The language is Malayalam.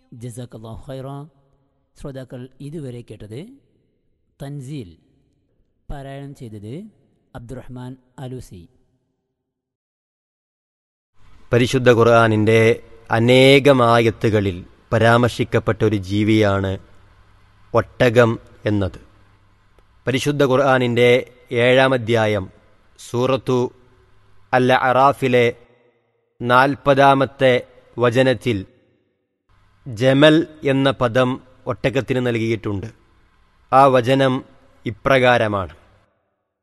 ജസാഖല്ലാഹു ഖൈറ ശ്രോതാക്കൾ ഇതുവരെ കേട്ടത് തൻസീൽ പാരായണം ചെയ്തത് അബ്ദുറഹ്മാൻ അലൂസി പരിശുദ്ധ ഖുർആാനിൻ്റെ അനേകമായത്തുകളിൽ പരാമർശിക്കപ്പെട്ട ഒരു ജീവിയാണ് ഒട്ടകം എന്നത് പരിശുദ്ധ ഖുർആാനിൻ്റെ ഏഴാം അധ്യായം സൂറത്തു അൽ അറാഫിലെ നാൽപ്പതാമത്തെ വചനത്തിൽ ജമൽ എന്ന പദം ഒട്ടകത്തിന് നൽകിയിട്ടുണ്ട് ആ വചനം ഇപ്രകാരമാണ്